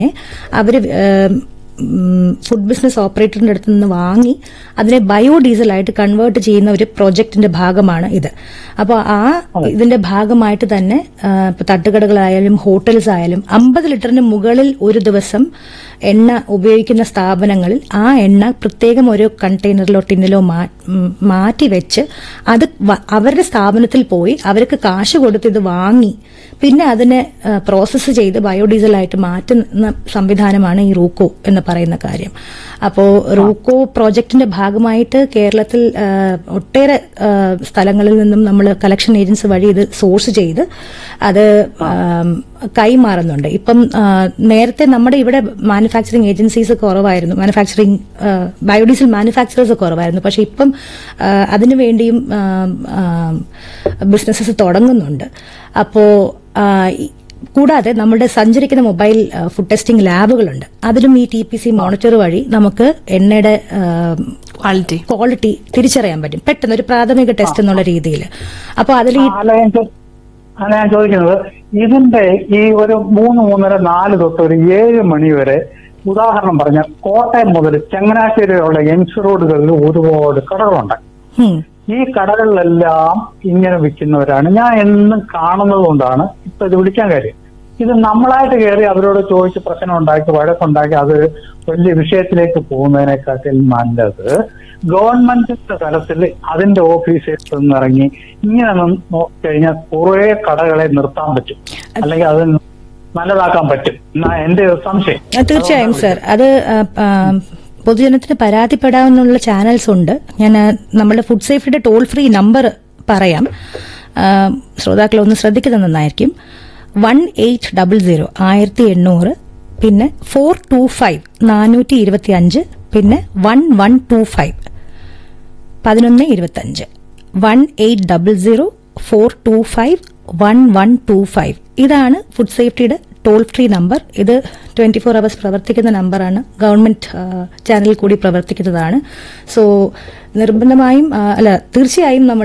അവര് ഏം, ഉം, food business ഓപ്പറേറ്ററിന്റെ അടുത്ത് നിന്ന് വാങ്ങി അതിനെ ബയോഡീസലായിട്ട് കൺവേർട്ട് ചെയ്യുന്ന ഒരു പ്രോജക്റ്റിന്റെ ഭാഗമാണ് ഇത് അപ്പോൾ ആ ഇതിന്റെ ഭാഗമായിട്ട് തന്നെ ആ, ഇപ്പൊ തട്ടുകടകളായാലും ഹോട്ടൽസ് ആയാലും അമ്പത് ലിറ്ററിന് മുകളിൽ ഒരു ദിവസം എണ്ണ ഉപയോഗിക്കുന്ന സ്ഥാപനങ്ങളിൽ ആ എണ്ണ പ്രത്യേകം ഒരു കണ്ടെയ്നറിലോ ടിന്നിലോ മാ- ഉം, മാറ്റി വെച്ച് അത് വ- അവരുടെ സ്ഥാപനത്തിൽ പോയി അവർക്ക് കാശ് കൊടുത്ത് ഇത് വാങ്ങി പിന്നെ അതിനെ പ്രോസസ്സ് ചെയ്ത് ബയോഡീസലായിട്ട് മാറ്റുന്ന സംവിധാനമാണ് ഈ റൂക്കോ എന്ന് പറയുന്ന കാര്യം അപ്പോൾ റൂക്കോ പ്രോജക്ടിന്റെ ഭാഗമായിട്ട് കേരളത്തിൽ ആ, ഒട്ടേറെ ആ, സ്ഥലങ്ങളിൽ നിന്നും നമ്മൾ കളക്ഷൻ ഏജൻസി വഴി ഇത് സോഴ്സ് ചെയ്ത് അത് ആം, കൈമാറുന്നുണ്ട് ഇപ്പം ആ, നേരത്തെ നമ്മുടെ ഇവിടെ മാനുഫാക്ചറിങ് ഏജൻസീസ് കുറവായിരുന്നു മാനുഫാക്ചറിങ് ബയോഡീസൽ മാനുഫാക്ചറേഴ്സ് കുറവായിരുന്നു പക്ഷെ ഇപ്പം ആ, അതിനു വേണ്ടിയും ബിസിനസ്സസ് തുടങ്ങുന്നുണ്ട് അപ്പോ ആ, ഈ- കൂടാതെ നമ്മുടെ സഞ്ചരിക്കുന്ന മൊബൈൽ ആ, ഫുഡ് ടെസ്റ്റിംഗ് ലാബുകളുണ്ട് അതിലും ഈ ടി പി സി മോണിറ്റർ വഴി നമുക്ക് എണ്ണയുടെ ആ, ക്വാളിറ്റി ക്വാളിറ്റി തിരിച്ചറിയാൻ പറ്റും പെട്ടെന്ന് ഒരു പ്രാഥമിക ടെസ്റ്റ് എന്നുള്ള രീതിയിൽ അപ്പോൾ അതിൽ ഈ അല്ല ഞാൻ ചോ- അല്ല ഞാൻ ചോദിക്കുന്നത് ഇതിന്റെ ഈ ഒരു മൂന്ന് മൂന്നര നാല് തൊട്ട് ഒരു ഏഴ് മണി വരെ ഉദാഹരണം പറഞ്ഞ കോട്ടയം മുതൽ ചങ്ങനാശ്ശേരി വരെയുള്ള യങ്സ് റോഡുകളിൽ ഒരുപാട് കടകളുണ്ട് ഉം, ഈ കടകളിലെല്ലാം ഇങ്ങനെ വിൽക്കുന്നവരാണ് ഞാൻ എന്നും കാണുന്നത് കൊണ്ടാണ് ഇപ്പൊ ഇത് വിളിക്കാൻ കാര്യം ഇത് നമ്മളായിട്ട് കയറി അവരോട് ചോദിച്ച് പ്രശ്നം ഉണ്ടാക്കി വഴക്കുണ്ടാക്കി അത് വലിയ വിഷയത്തിലേക്ക് പോകുന്നതിനെക്കാട്ടിൽ നല്ലത് ഗവൺമെന്റിന്റെ തലത്തിൽ അതിന്റെ ഓഫീസിൽ നിന്നിറങ്ങി ഇങ്ങനെ നോക്കിക്കഴിഞ്ഞാൽ കുറെ കടകളെ നിർത്താൻ പറ്റും അല്ലെങ്കിൽ അത് നല്ലതാക്കാൻ പറ്റും എന്നാ എന്റെ ഒരു സംശയം ആ, തീർച്ചയായും സർ അത് ആ, ആ, പൊതുജനത്തിന് പരാതിപ്പെടാവുന്ന ചാനൽസ് ഉണ്ട് ഞാൻ ആ, നമ്മുടെ ഫുഡ് സേഫ്റ്റിയുടെ ടോൾ ഫ്രീ നമ്പർ പറയാം ആ, ശ്രോതാക്കൾ ഒന്ന് ശ്രദ്ധിക്കുന്നത് നന്നായിരിക്കും വൺ എയ്റ്റ് ഡബിൾ സീറോ ആയിരത്തി എണ്ണൂറ് പിന്നെ ഫോർ ടു ഫൈവ് നാനൂറ്റി ഇരുപത്തി അഞ്ച് പിന്നെ വൺ വൺ ടു ഫൈവ് പതിനൊന്ന് ഇരുപത്തഞ്ച് one eight double zero four two five one one two five ഇതാണ് ഫുഡ് സേഫ്റ്റിയുടെ ടോൾ ഫ്രീ നമ്പർ ഇത് ട്വന്റി ഫോർ അവേഴ്സ് പ്രവർത്തിക്കുന്ന നമ്പറാണ് ഗവൺമെന്റ് ആ, ചാനലിൽ കൂടി പ്രവർത്തിക്കുന്നതാണ് സോ നിർബന്ധമായും ആ, അല്ല തീർച്ചയായും നമ്മൾ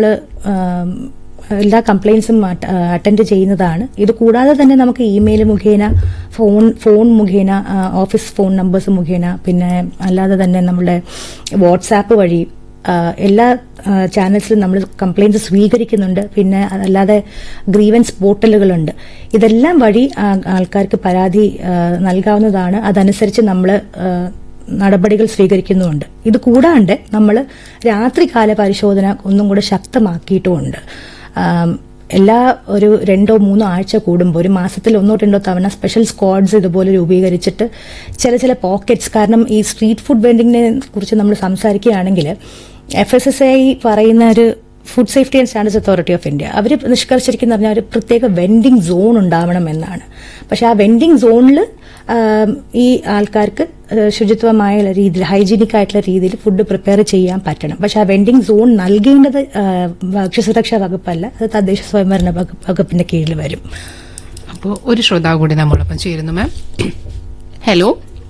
എല്ലാ കംപ്ലയിൻസും അറ്റൻഡ് ചെയ്യുന്നതാണ് ഇത് കൂടാതെ തന്നെ നമുക്ക് ഇമെയിൽ മുഖേന ഫോൺ ഫോൺ മുഖേന ആ, ഓഫീസ് ഫോൺ നമ്പേഴ്സ് മുഖേന പിന്നെ അല്ലാതെ തന്നെ നമ്മുടെ വാട്സാപ്പ് വഴി ആ, എല്ലാ ആ, ചാനൽസിലും നമ്മൾ കംപ്ലയിൻസ് സ്വീകരിക്കുന്നുണ്ട് പിന്നെ അതല്ലാതെ ഗ്രീവൻസ് പോർട്ടലുകളുണ്ട് ഇതെല്ലാം വഴി ആ, ആൾക്കാർക്ക് പരാതി ആ, നൽകാവുന്നതാണ് അതനുസരിച്ച് നമ്മൾ നടപടികൾ സ്വീകരിക്കുന്നുമുണ്ട് ഇത് കൂടാണ്ട് നമ്മൾ രാത്രികാല പരിശോധന ഒന്നും കൂടെ ശക്തമാക്കിയിട്ടുമുണ്ട് ആം, എല്ലാ ഒരു രണ്ടോ മൂന്നോ ആഴ്ച കൂടുമ്പോൾ ഒരു മാസത്തിൽ ഒന്നോ രണ്ടോ തവണ സ്പെഷ്യൽ സ്ക്വാഡ്സ് ഇതുപോലെ രൂപീകരിച്ചിട്ട് ചില ചില പോക്കറ്റ്സ് കാരണം ഈ സ്ട്രീറ്റ് ഫുഡ് വെൻഡിങ്ങിനെ കുറിച്ച് നമ്മൾ സംസാരിക്കുകയാണെങ്കിൽ എഫ് എസ് എസ് ഐ പറയുന്ന ഒരു food safety and standards authority of India അവർ നിഷ്കർഷിച്ചിരിക്കുന്ന പറഞ്ഞാൽ ഒരു പ്രത്യേക വെൻഡിങ് സോൺ ഉണ്ടാവണം എന്നാണ് പക്ഷെ ആ വെൻഡിങ് സോണിൽ ഈ ആൾക്കാർക്ക് ആ, ശുചിത്വമായ രീതിയിൽ ഹൈജീനിക് ആയിട്ടുള്ള രീതിയിൽ ഫുഡ് പ്രിപ്പയർ ചെയ്യാൻ പറ്റണം പക്ഷെ ആ വെൻഡിങ് സോൺ നൽകേണ്ടത് ആ, ഭക്ഷ്യസുരക്ഷാ വകുപ്പല്ല അത് തദ്ദേശ സ്വയംഭരണ വകുപ്പ് വകുപ്പിന്റെ കീഴിൽ വരും അപ്പോൾ ഒരു ശ്രോതാവ് കൂടി നമ്മളൊപ്പം ചേരുന്നു മാം ഹലോ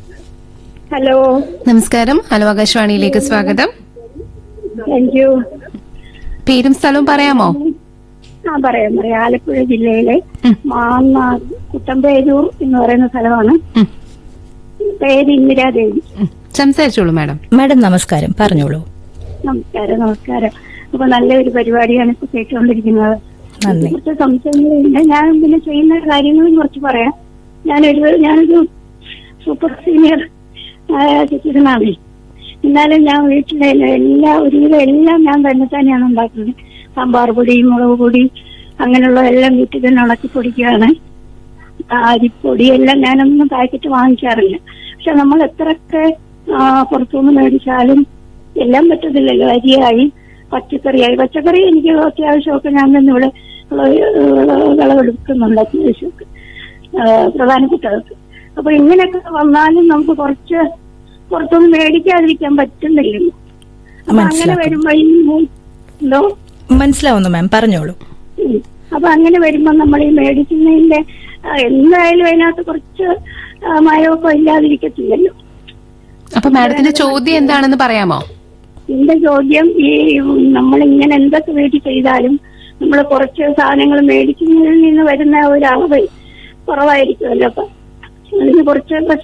ഹലോ നമസ്കാരം ഹലോ ആകാശവാണിയിലേക്ക് സ്വാഗതം താങ്ക് യു പേരും സ്ഥലവും പറയാമോ ആ പറയാം പറയാം ആലപ്പുഴ ജില്ലയിലെ ഉം. മാന്ന കുട്ടമ്പേരൂർ എന്ന് പറയുന്ന സ്ഥലമാണ് ഉം, പേര് ഇന്ദിരാദേവി ഉം. സംസാരിച്ചോളൂ മാഡം മാഡം നമസ്കാരം പറഞ്ഞോളൂ നമസ്കാരം നമസ്കാരം അപ്പൊ നല്ലൊരു പരിപാടിയാണ് ഇപ്പൊ കേട്ടുകൊണ്ടിരിക്കുന്നത് നന്ദി കുറച്ച് സംശയങ്ങളുണ്ട് ഞാൻ പിന്നെ ചെയ്യുന്ന കാര്യങ്ങളും കുറച്ച് പറയാം ഞാനൊരു ഞാനൊരു സൂപ്പർ സീനിയർ സിറ്റിസണാണ് എന്നാലും ഞാൻ വീട്ടിലെ എല്ലാ ഒരുവിധം എല്ലാം ഞാൻ തന്നെ തന്നെയാണ് ഉണ്ടാക്കുന്നത് സാമ്പാർ പൊടി മുളക് പൊടി അങ്ങനെയുള്ള എല്ലാം വീട്ടിൽ തന്നെ ഉണക്കി പൊടിക്കുകയാണ് അരിപ്പൊടി എല്ലാം ഞാനൊന്നും പാക്കറ്റ് വാങ്ങിക്കാറില്ല പക്ഷെ നമ്മൾ എത്രയൊക്കെ ആ, പുറത്തുനിന്ന് മേടിച്ചാലും എല്ലാം പറ്റത്തില്ലല്ലോ അരിയായി പച്ചക്കറിയായി പച്ചക്കറി എനിക്ക് അത്യാവശ്യമൊക്കെ ഞാൻ തന്നെ ഇവിടെ വിള- വിളവെടുക്കുന്നുണ്ട് അത്യാവശ്യമൊക്കെ ആ, പ്രധാനപ്പെട്ടതൊക്കെ അപ്പൊ ഇങ്ങനെയൊക്കെ വന്നാലും നമുക്ക് കുറച്ച് പുറത്തൊന്നും മേടിക്കാതിരിക്കാൻ പറ്റുന്നില്ലല്ലോ അപ്പൊ അങ്ങനെ മനസ്സിലാക്കുന്നു. വരുമ്പോ ഈ മൂ- എന്തോ മനസ്സിലാവുന്നു മാം പറഞ്ഞോളൂ ഉം. അപ്പൊ അങ്ങനെ വരുമ്പോ നമ്മൾ ഈ മേടിക്കുന്നതിന്റെ ആ, എന്തായാലും അതിനകത്ത് കുറച്ച് ആ, മയമൊക്കെ ഇല്ലാതിരിക്കത്തില്ലല്ലോ അപ്പൊ മാഡത്തിന്റെ ചോദ്യം എന്താണെന്ന് പറയാമോ എന്റെ ചോദ്യം ഈ നമ്മൾ ഇങ്ങനെ എന്തൊക്കെ വീട്ടിൽ ചെയ്താലും നമ്മൾ കുറച്ച് സാധനങ്ങൾ മേടിക്കുന്നതിൽ നിന്ന് വരുന്ന ഒരു അളവ് കുറവായിരിക്കുമല്ലോ അപ്പൊ അതിന് കുറച്ച്